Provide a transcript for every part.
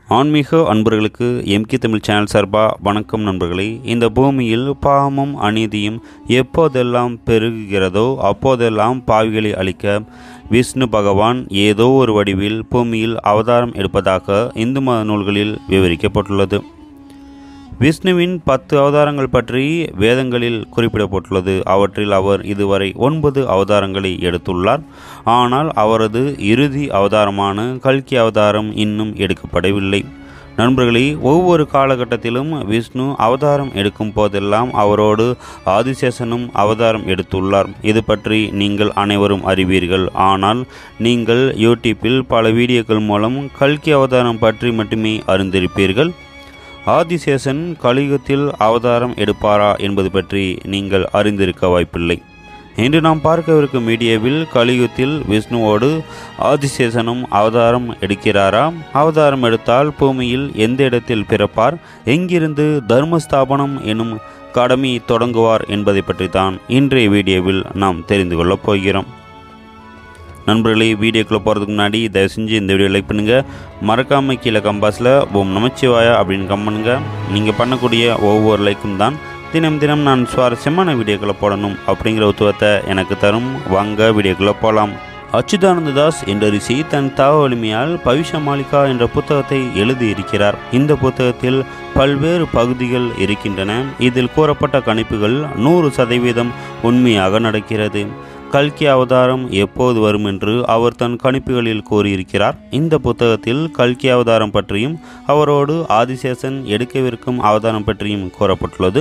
ஆன்மீக அன்பர்களுக்கு MK Tamil channel சார்பாக வணக்கம் நண்பர்களே இந்த பூமியில் பாவமும் அநீதியும் எப்போதெல்லாம் பெருகுகிறதோ அப்போதெல்லாம் பாவிகளை அழிக்க விஷ்ணு பகவான் ஏதோ ஒரு வடிவில் பூமியில் அவதாரம் எடுப்பதாக இந்து மத நூல்களில் விவரிக்கப்பட்டுள்ளது விஷ்ணுவின் பத்து அவதாரங்கள் பற்றி வேதங்களில் குறிப்பிடப்பட்டுள்ளது அவற்றில் அவர் இதுவரை ஒன்பது அவதாரங்களை எடுத்துள்ளார் ஆனால் அவரது இறுதி அவதாரமான கல்கி அவதாரம் இன்னும் எடுக்கப்படவில்லை நண்பர்களே ஒவ்வொரு காலகட்டத்திலும் விஷ்ணு அவதாரம் எடுக்கும் போதெல்லாம் அவரோடு ஆதிசேஷனும் அவதாரம் எடுத்துள்ளார் இது பற்றி நீங்கள் அனைவரும் அறிவீர்கள் ஆனால் நீங்கள் யூடியூப்பில் பல வீடியோக்கள் மூலம் கல்கி அவதாரம் பற்றி மட்டுமே அறிந்திருப்பீர்கள் ஆதிசேஷன் கலியுகத்தில் அவதாரம் எடுப்பாரா என்பது பற்றி நீங்கள் அறிந்திருக்க வாய்ப்பில்லை இன்று நாம் பார்க்கவிருக்கும் வீடியோவில் கலியுகத்தில் விஷ்ணுவோடு ஆதிசேஷனும் அவதாரம் எடுக்கிறாரா அவதாரம் எடுத்தால் பூமியில் எந்த இடத்தில் பிறப்பார் எங்கிருந்து தர்மஸ்தாபனம் எனும் கடமை தொடங்குவார் என்பதை பற்றி தான் இன்றைய வீடியோவில் நாம் தெரிந்து கொள்ளப் போகிறோம் நண்பர்களே வீடியோக்குள்ளே போகிறதுக்கு முன்னாடி தயவு செஞ்சு இந்த வீடியோ லைக் பண்ணுங்கள் மறக்காமல் கீழே கம்பாஸில் ஓம் நமச்சிவாயா அப்படின்னு கம் பண்ணுங்கள் நீங்கள் பண்ணக்கூடிய ஒவ்வொரு லைக்கும் தான் தினம் தினம் நான் சுவாரஸ்யமான வீடியோக்களை போடணும் அப்படிங்கிற உத்துவத்தை எனக்கு தரும் வாங்க வீடியோக்குள்ளே போகலாம் அச்சுதானந்த தாஸ் என்ற ரிஷி தன் தவ வலிமையால் பவிஷ மாலிகா என்ற புத்தகத்தை எழுதியிருக்கிறார் இந்த புத்தகத்தில் பல்வேறு பகுதிகள் இருக்கின்றன இதில் கூறப்பட்ட கணிப்புகள் நூறு சதவீதம் உண்மையாக நடக்கிறது கல்கி அவதாரம் எப்போது வரும் என்று அவர் தன் கணிப்புகளில் கூறியிருக்கிறார் இந்த புத்தகத்தில் கல்கி அவதாரம் பற்றியும் அவரோடு ஆதிசேஷன் எடுக்கவிருக்கும் அவதாரம் பற்றியும் கூறப்பட்டுள்ளது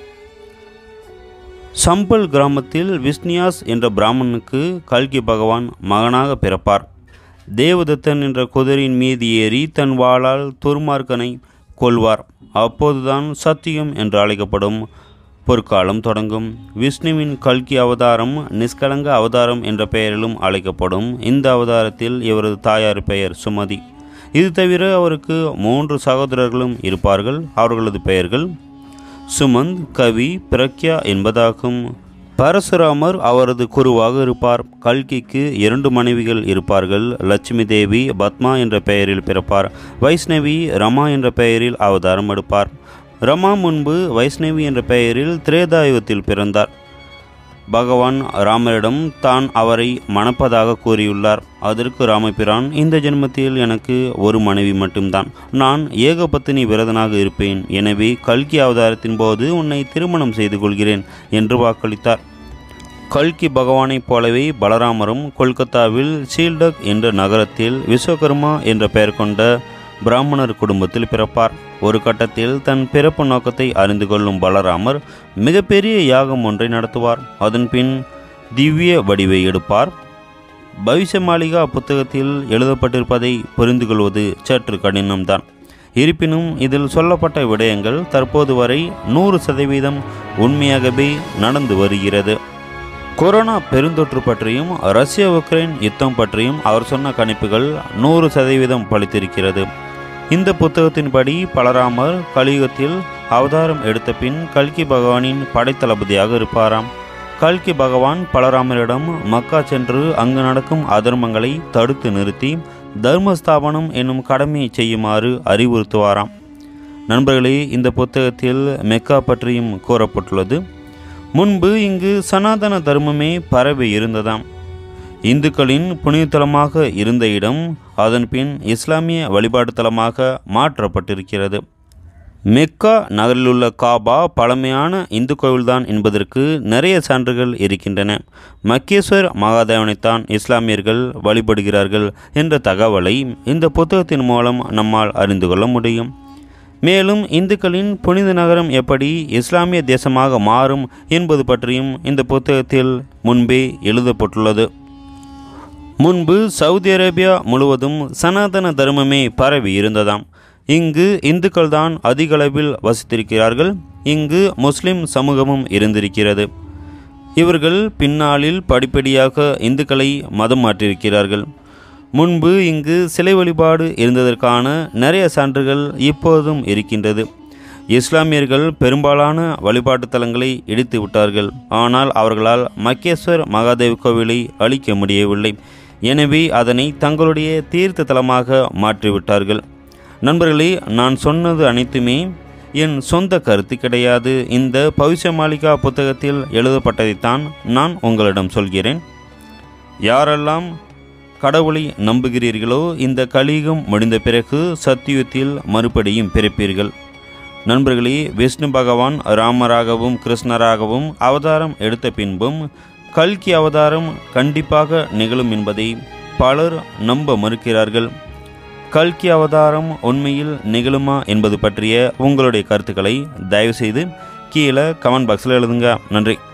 சம்பல் கிராமத்தில் விஷ்ணியாஸ் என்ற பிராமணனுக்கு கல்கி பகவான் மகனாக பிறப்பார் தேவதத்தன் என்ற குதிரையின் மீது ஏறி தன் வாளால் துர்மார்க்கனை கொள்வார் அப்போதுதான் சத்தியம் என்று அழைக்கப்படும் பொற்காலம் தொடங்கும் விஷ்ணுவின் கல்கி அவதாரம் நிஷ்கலங்க அவதாரம் என்ற பெயரிலும் அழைக்கப்படும் இந்த அவதாரத்தில் இவரது தாயார் பெயர் சுமதி இது தவிர அவருக்கு மூன்று சகோதரர்களும் இருப்பார்கள் அவர்களது பெயர்கள் சுமந்த் கவி பிரக்யா என்பதாகும் பரசுராமர் அவரது குருவாக இருப்பார் கல்கிக்கு இரண்டு மனைவிகள் இருப்பார்கள் லட்சுமி தேவி பத்மா என்ற பெயரில் பிறப்பார் வைஷ்ணவி ரமா என்ற பெயரில் அவதாரம் எடுப்பார் ரமா முன்பு வைஷ்ணவி என்ற பெயரில் திரேதாயுகத்தில் பிறந்தார் பகவான் ராமரிடம் தான் அவரை மணப்பதாக கூறியுள்ளார் அதற்கு ராமபிரான் இந்த ஜென்மத்தில் எனக்கு ஒரு மனைவி மட்டும்தான் நான் ஏகபத்தினி விரதனாக இருப்பேன் எனவே கல்கி அவதாரத்தின் போது உன்னை திருமணம் செய்து கொள்கிறேன் என்று வாக்களித்தார் கல்கி பகவானைப் போலவே பலராமரும் கொல்கத்தாவில் சீல்டக் என்ற நகரத்தில் விஸ்வகர்மா என்ற பெயர் கொண்ட பிராமணர் குடும்பத்தில் பிறப்பார் ஒரு கட்டத்தில் தன் பிறப்பு நோக்கத்தை அறிந்து கொள்ளும் பலராமர் மிகப்பெரிய யாகம் ஒன்றை நடத்துவார் அதன் பின் திவ்ய வடிவை எடுப்பார் பவிஷ்ய மாளிகா புத்தகத்தில் எழுதப்பட்டிருப்பதை புரிந்து கொள்வது சற்று கடினம்தான் இருப்பினும் இதில் சொல்லப்பட்ட விடயங்கள் தற்போது வரை நூறு சதவீதம் உண்மையாகவே நடந்து வருகிறது கொரோனா பெருந்தொற்று பற்றியும் ரஷ்ய உக்ரைன் யுத்தம் பற்றியும் அவர் சொன்ன கணிப்புகள் நூறு சதவீதம் பலித்திருக்கிறது இந்த புத்தகத்தின்படி பலராமர் கலியுகத்தில் அவதாரம் எடுத்த பின் கல்கி பகவானின் படைத்தளபதியாக இருப்பாராம் கல்கி பகவான் பலராமரிடம் மக்கா சென்று அங்கு நடக்கும் அதர்மங்களை தடுத்து நிறுத்தி தர்மஸ்தாபனம் என்னும் கடமையை செய்யுமாறு அறிவுறுத்துவாராம் நண்பர்களே இந்த புத்தகத்தில் மெக்கா பற்றியும் கூறப்பட்டுள்ளது முன்பு இங்கு சனாதன தர்மமே பரவி இருந்ததாம் இந்துக்களின் புனிதத்தலமாக இருந்த இடம் அதன் பின் இஸ்லாமிய வழிபாட்டு தலமாக மாற்றப்பட்டிருக்கிறது மெக்கா நகரிலுள்ள காபா பழமையான இந்து கோவில்தான் என்பதற்கு நிறைய சான்றுகள் இருக்கின்றன மக்கேஸ்வர் மகாதேவனைத்தான் இஸ்லாமியர்கள் வழிபடுகிறார்கள் என்ற தகவலை இந்த புத்தகத்தின் மூலம் நம்மால் அறிந்து கொள்ள முடியும் மேலும் இந்துக்களின் புனித நகரம் எப்படி இஸ்லாமிய தேசமாக மாறும் என்பது பற்றியும் இந்த புத்தகத்தில் முன்பே எழுதப்பட்டுள்ளது முன்பு சவுதி அரேபியா முழுவதும் சனாதன தர்மமே பரவி இருந்ததாம் இங்கு இந்துக்கள் தான் அதிகளவில் வசித்திருக்கிறார்கள் இங்கு முஸ்லிம் சமூகமும் இருந்திருக்கிறது இவர்கள் பின்னாளில் படிப்படியாக இந்துக்களை மதம் மாற்றியிருக்கிறார்கள் முன்பு இங்கு சிலை வழிபாடு இருந்ததற்கான நிறைய சான்றுகள் இப்போதும் இருக்கின்றது இஸ்லாமியர்கள் பெரும்பாலான வழிபாட்டு தலங்களை இடித்து விட்டார்கள் ஆனால் அவர்களால் மக்கேஸ்வர் மகாதேவ் கோவிலை அழிக்க முடியவில்லை எனவே அதனை தங்களுடைய தீர்த்த தலமாக மாற்றிவிட்டார்கள் நண்பர்களே நான் சொன்னது அனைத்துமே என் சொந்த கருத்து கிடையாது இந்த பவிஷ்ய மாளிகா புத்தகத்தில் எழுதப்பட்டதைத்தான் நான் உங்களிடம் சொல்கிறேன் யாரெல்லாம் கடவுளை நம்புகிறீர்களோ இந்த கலியுகம் முடிந்த பிறகு சத்தியுத்தில் மறுபடியும் பிறப்பீர்கள் நண்பர்களே விஷ்ணு பகவான் ராமராகவும் கிருஷ்ணராகவும் அவதாரம் எடுத்த பின்பும் கல்கி அவதாரம் கண்டிப்பாக நிகழும் என்பதை பலர் நம்ப மறுக்கிறார்கள் கல்கி அவதாரம் உண்மையில் நிகழுமா என்பது பற்றிய உங்களுடைய கருத்துக்களை தயவுசெய்து கீழே கமெண்ட் பாக்ஸில் எழுதுங்க நன்றி